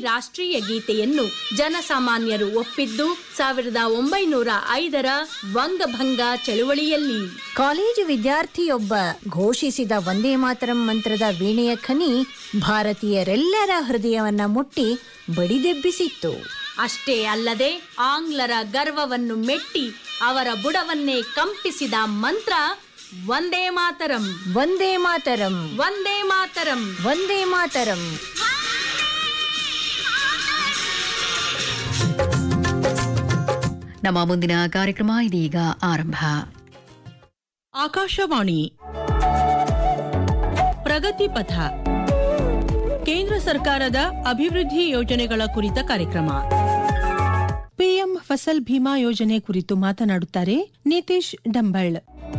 ರಾಷ್ಟ್ರೀಯ ಗೀತೆಯನ್ನು ಜನಸಾಮಾನ್ಯರು ಒಪ್ಪಿದ್ದು ಸಾವಿರದ ಒಂಬೈನೂರ ಐದರ ವಂಗಭಂಗ ಚಳುವಳಿಯಲ್ಲಿ ಕಾಲೇಜು ವಿದ್ಯಾರ್ಥಿಯೊಬ್ಬ ಘೋಷಿಸಿದ ವಂದೇ ಮಾತರಂ ಮಂತ್ರದ ವೀಣೆಯ ಖನಿ ಭಾರತೀಯರೆಲ್ಲರ ಹೃದಯವನ್ನ ಮುಟ್ಟಿ ಬಡಿದೆಬ್ಬಿಸಿತ್ತು ಅಷ್ಟೇ ಅಲ್ಲದೆ ಆಂಗ್ಲರ ಗರ್ವವನ್ನು ಮೆಟ್ಟಿ ಅವರ ಬುಡವನ್ನೇ ಕಂಪಿಸಿದ ಮಂತ್ರ ವಂದೇ ಮಾತರಂ ವಂದೇ ಮಾತರಂ ವಂದೇ ಮಾತರಂ ವಂದೇ ಮಾತರಂ ನಮ್ಮ ಮುಂದಿನ ಕಾರ್ಯಕ್ರಮ ಇದೀಗ ಆರಂಭ ಆಕಾಶವಾಣಿ ಪ್ರಗತಿ ಪಥ ಕೇಂದ್ರ ಸರ್ಕಾರದ ಅಭಿವೃದ್ಧಿ ಯೋಜನೆಗಳ ಕುರಿತ ಕಾರ್ಯಕ್ರಮ ಪಿಎಂ ಫಸಲ್ ಭೀಮಾ ಯೋಜನೆ ಕುರಿತು ಮಾತನಾಡುತ್ತಾರೆ ನಿತೀಶ್ ಡಂಬಳ್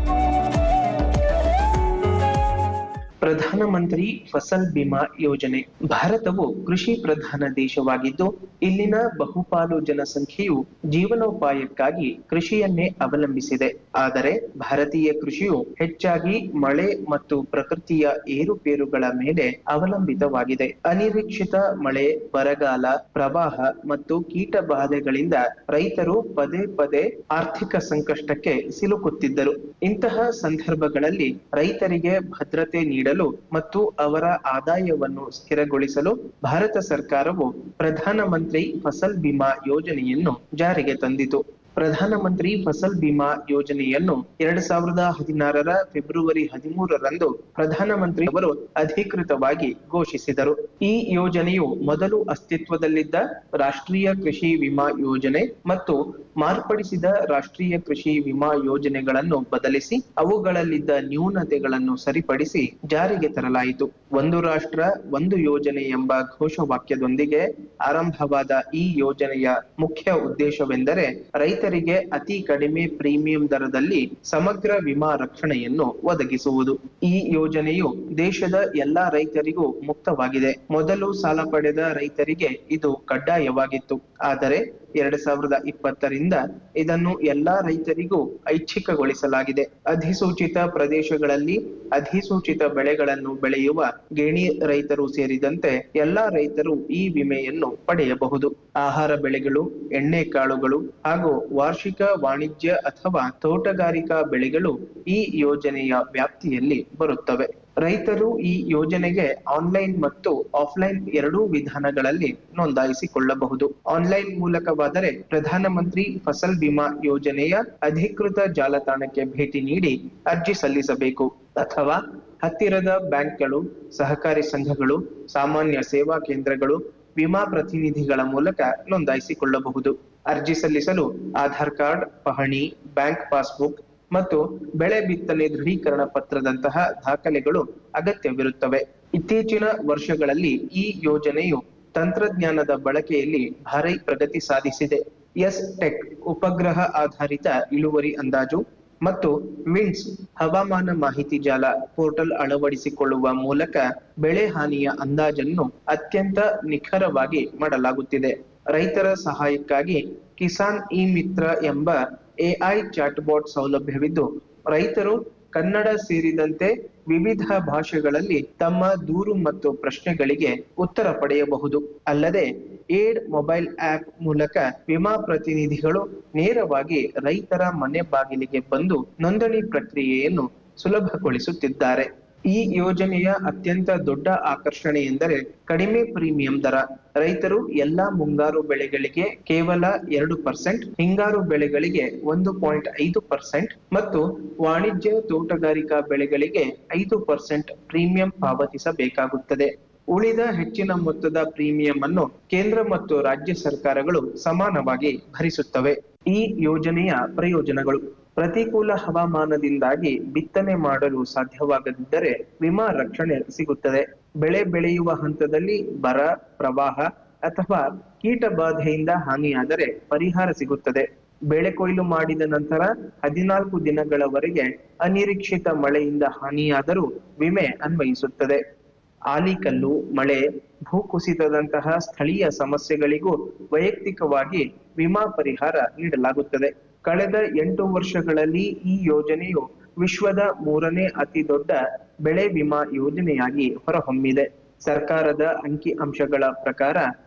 ಪ್ರಧಾನಮಂತ್ರಿ ಫಸಲ್ ಬಿಮಾ ಯೋಜನೆ ಭಾರತವು ಕೃಷಿ ಪ್ರಧಾನ ದೇಶವಾಗಿದ್ದು ಇಲ್ಲಿನ ಬಹುಪಾಲು ಜನಸಂಖ್ಯೆಯು ಜೀವನೋಪಾಯಕ್ಕಾಗಿ ಕೃಷಿಯನ್ನೇ ಅವಲಂಬಿಸಿದೆ ಆದರೆ ಭಾರತೀಯ ಕೃಷಿಯು ಹೆಚ್ಚಾಗಿ ಮಳೆ ಮತ್ತು ಪ್ರಕೃತಿಯ ಏರುಪೇರುಗಳ ಮೇಲೆ ಅವಲಂಬಿತವಾಗಿದೆ ಅನಿರೀಕ್ಷಿತ ಮಳೆ ಬರಗಾಲ ಪ್ರವಾಹ ಮತ್ತು ಕೀಟ ಬಾಧೆಗಳಿಂದ ರೈತರು ಪದೇ ಪದೇ ಆರ್ಥಿಕ ಸಂಕಷ್ಟಕ್ಕೆ ಸಿಲುಕುತ್ತಿದ್ದರು ಇಂತಹ ಸಂದರ್ಭಗಳಲ್ಲಿ ರೈತರಿಗೆ ಭದ್ರತೆ ನೀಡಲು ಮತ್ತು ಅವರ ಆದಾಯವನ್ನು ಸ್ಥಿರಗೊಳಿಸಲು ಭಾರತ ಸರ್ಕಾರವು ಪ್ರಧಾನಮಂತ್ರಿ ಫಸಲ್ ಬಿಮಾ ಯೋಜನೆಯನ್ನು ಜಾರಿಗೆ ತಂದಿತು ಪ್ರಧಾನಮಂತ್ರಿ ಫಸಲ್ ಬಿಮಾ ಯೋಜನೆಯನ್ನು ಎರಡ್ ಸಾವಿರದ ಹದಿನಾರರ ಫೆಬ್ರವರಿ ಹದಿಮೂರರಂದು ಪ್ರಧಾನಮಂತ್ರಿ ಅವರು ಅಧಿಕೃತವಾಗಿ ಘೋಷಿಸಿದರು ಈ ಯೋಜನೆಯು ಮೊದಲು ಅಸ್ತಿತ್ವದಲ್ಲಿದ್ದ ರಾಷ್ಟ್ರೀಯ ಕೃಷಿ ವಿಮಾ ಯೋಜನೆ ಮತ್ತು ಮಾರ್ಪಡಿಸಿದ ರಾಷ್ಟ್ರೀಯ ಕೃಷಿ ವಿಮಾ ಯೋಜನೆಗಳನ್ನು ಬದಲಿಸಿ ಅವುಗಳಲ್ಲಿದ್ದ ನ್ಯೂನತೆಗಳನ್ನು ಸರಿಪಡಿಸಿ ಜಾರಿಗೆ ತರಲಾಯಿತು ಒಂದು ರಾಷ್ಟ್ರ ಒಂದು ಯೋಜನೆ ಎಂಬ ಘೋಷವಾಕ್ಯದೊಂದಿಗೆ ಆರಂಭವಾದ ಈ ಯೋಜನೆಯ ಮುಖ್ಯ ಉದ್ದೇಶವೆಂದರೆ ರೈತರಿಗೆ ಅತಿ ಕಡಿಮೆ ಪ್ರೀಮಿಯಂ ದರದಲ್ಲಿ ಸಮಗ್ರ ವಿಮಾ ರಕ್ಷಣೆಯನ್ನು ಒದಗಿಸುವುದು ಈ ಯೋಜನೆಯು ದೇಶದ ಎಲ್ಲಾ ರೈತರಿಗೂ ಮುಕ್ತವಾಗಿದೆ ಮೊದಲು ಸಾಲ ಪಡೆದ ರೈತರಿಗೆ ಇದು ಕಡ್ಡಾಯವಾಗಿತ್ತು ಆದರೆ ಎರಡ್ ಸಾವಿರದ ಇಪ್ಪತ್ತರಿಂದ ಇದನ್ನು ಎಲ್ಲಾ ರೈತರಿಗೂ ಐಚ್ಛಿಕಗೊಳಿಸಲಾಗಿದೆ ಅಧಿಸೂಚಿತ ಪ್ರದೇಶಗಳಲ್ಲಿ ಅಧಿಸೂಚಿತ ಬೆಳೆಗಳನ್ನು ಬೆಳೆಯುವ ಗೇಣಿ ರೈತರು ಸೇರಿದಂತೆ ಎಲ್ಲಾ ರೈತರು ಈ ವಿಮೆಯನ್ನು ಪಡೆಯಬಹುದು ಆಹಾರ ಬೆಳೆಗಳು ಎಣ್ಣೆ ಕಾಳುಗಳು ಹಾಗೂ ವಾರ್ಷಿಕ ವಾಣಿಜ್ಯ ಅಥವಾ ತೋಟಗಾರಿಕಾ ಬೆಳೆಗಳು ಈ ಯೋಜನೆಯ ವ್ಯಾಪ್ತಿಯಲ್ಲಿ ಬರುತ್ತವೆ ರೈತರು ಈ ಯೋಜನೆಗೆ ಆನ್ಲೈನ್ ಮತ್ತು ಆಫ್ಲೈನ್ ಎರಡೂ ವಿಧಾನಗಳಲ್ಲಿ ನೋಂದಾಯಿಸಿಕೊಳ್ಳಬಹುದು ಆನ್ಲೈನ್ ಮೂಲಕವಾದರೆ ಪ್ರಧಾನಮಂತ್ರಿ ಫಸಲ್ ಬಿಮಾ ಯೋಜನೆಯ ಅಧಿಕೃತ ಜಾಲತಾಣಕ್ಕೆ ಭೇಟಿ ನೀಡಿ ಅರ್ಜಿ ಸಲ್ಲಿಸಬೇಕು ಅಥವಾ ಹತ್ತಿರದ ಬ್ಯಾಂಕ್ಗಳು ಸಹಕಾರಿ ಸಂಘಗಳು ಸಾಮಾನ್ಯ ಸೇವಾ ಕೇಂದ್ರಗಳು ವಿಮಾ ಪ್ರತಿನಿಧಿಗಳ ಮೂಲಕ ನೋಂದಾಯಿಸಿಕೊಳ್ಳಬಹುದು ಅರ್ಜಿ ಸಲ್ಲಿಸಲು ಆಧಾರ್ ಕಾರ್ಡ್ ಪಹಣಿ ಬ್ಯಾಂಕ್ ಪಾಸ್ಬುಕ್ ಮತ್ತು ಬೆಳೆ ಬಿತ್ತನೆ ದೃಢೀಕರಣ ಪತ್ರದಂತಹ ದಾಖಲೆಗಳು ಅಗತ್ಯವಿರುತ್ತವೆ ಇತ್ತೀಚಿನ ವರ್ಷಗಳಲ್ಲಿ ಈ ಯೋಜನೆಯು ತಂತ್ರಜ್ಞಾನದ ಬಳಕೆಯಲ್ಲಿ ಭಾರಿ ಪ್ರಗತಿ ಸಾಧಿಸಿದೆ ಎಸ್ ಟೆಕ್ ಉಪಗ್ರಹ ಆಧಾರಿತ ಇಳುವರಿ ಅಂದಾಜು ಮತ್ತು ವಿಂಡ್ಸ್ ಹವಾಮಾನ ಮಾಹಿತಿ ಜಾಲ ಪೋರ್ಟಲ್ ಅಳವಡಿಸಿಕೊಳ್ಳುವ ಮೂಲಕ ಬೆಳೆ ಹಾನಿಯ ಅಂದಾಜನ್ನು ಅತ್ಯಂತ ನಿಖರವಾಗಿ ಮಾಡಲಾಗುತ್ತಿದೆ ರೈತರ ಸಹಾಯಕ್ಕಾಗಿ ಕಿಸಾನ್ ಇ ಮಿತ್ರ ಎಂಬ ಎಐ ಚಾಟ್ಬಾಟ್ ಸೌಲಭ್ಯವಿದ್ದು ರೈತರು ಕನ್ನಡ ಸೇರಿದಂತೆ ವಿವಿಧ ಭಾಷೆಗಳಲ್ಲಿ ತಮ್ಮ ದೂರು ಮತ್ತು ಪ್ರಶ್ನೆಗಳಿಗೆ ಉತ್ತರ ಪಡೆಯಬಹುದು ಅಲ್ಲದೆ ಏಡ್ ಮೊಬೈಲ್ ಆಪ್ ಮೂಲಕ ವಿಮಾ ಪ್ರತಿನಿಧಿಗಳು ನೇರವಾಗಿ ರೈತರ ಮನೆ ಬಾಗಿಲಿಗೆ ಬಂದು ನೋಂದಣಿ ಪ್ರಕ್ರಿಯೆಯನ್ನು ಸುಲಭಗೊಳಿಸುತ್ತಿದ್ದಾರೆ ಈ ಯೋಜನೆಯ ಅತ್ಯಂತ ದೊಡ್ಡ ಆಕರ್ಷಣೆ ಎಂದರೆ ಕಡಿಮೆ ಪ್ರೀಮಿಯಂ ದರ ರೈತರು ಎಲ್ಲಾ ಮುಂಗಾರು ಬೆಳೆಗಳಿಗೆ ಕೇವಲ ಎರಡು ಪರ್ಸೆಂಟ್ ಹಿಂಗಾರು ಬೆಳೆಗಳಿಗೆ ಒಂದು ಪಾಯಿಂಟ್ ಐದು ಪರ್ಸೆಂಟ್ ಮತ್ತು ವಾಣಿಜ್ಯ ತೋಟಗಾರಿಕಾ ಬೆಳೆಗಳಿಗೆ ಐದು ಪರ್ಸೆಂಟ್ ಪ್ರೀಮಿಯಂ ಪಾವತಿಸಬೇಕಾಗುತ್ತದೆ ಉಳಿದ ಹೆಚ್ಚಿನ ಮೊತ್ತದ ಪ್ರೀಮಿಯಂ ಅನ್ನು ಕೇಂದ್ರ ಮತ್ತು ರಾಜ್ಯ ಸರ್ಕಾರಗಳು ಸಮಾನವಾಗಿ ಭರಿಸುತ್ತವೆ ಈ ಯೋಜನೆಯ ಪ್ರಯೋಜನಗಳು ಪ್ರತಿಕೂಲ ಹವಾಮಾನದಿಂದಾಗಿ ಬಿತ್ತನೆ ಮಾಡಲು ಸಾಧ್ಯವಾಗದಿದ್ದರೆ ವಿಮಾ ರಕ್ಷಣೆ ಸಿಗುತ್ತದೆ ಬೆಳೆ ಬೆಳೆಯುವ ಹಂತದಲ್ಲಿ ಬರ ಪ್ರವಾಹ ಅಥವಾ ಕೀಟ ಬಾಧೆಯಿಂದ ಹಾನಿಯಾದರೆ ಪರಿಹಾರ ಸಿಗುತ್ತದೆ ಬೆಳೆ ಕೊಯ್ಲು ಮಾಡಿದ ನಂತರ ಹದಿನಾಲ್ಕು ದಿನಗಳವರೆಗೆ ಅನಿರೀಕ್ಷಿತ ಮಳೆಯಿಂದ ಹಾನಿಯಾದರೂ ವಿಮೆ ಅನ್ವಯಿಸುತ್ತದೆ ಆಲಿಕಲ್ಲು ಮಳೆ ಭೂಕುಸಿತದಂತಹ ಸ್ಥಳೀಯ ಸಮಸ್ಯೆಗಳಿಗೂ ವೈಯಕ್ತಿಕವಾಗಿ ವಿಮಾ ಪರಿಹಾರ ನೀಡಲಾಗುತ್ತದೆ ಕಳೆದ ಎಂಟು ವರ್ಷಗಳಲ್ಲಿ ಈ ಯೋಜನೆಯು ವಿಶ್ವದ ಮೂರನೇ ಅತಿ ದೊಡ್ಡ ಬೆಳೆ ವಿಮಾ ಯೋಜನೆಯಾಗಿ ಹೊರಹೊಮ್ಮಿದೆ ಸರ್ಕಾರದ ಅಂಕಿ ಅಂಶಗಳ ಪ್ರಕಾರ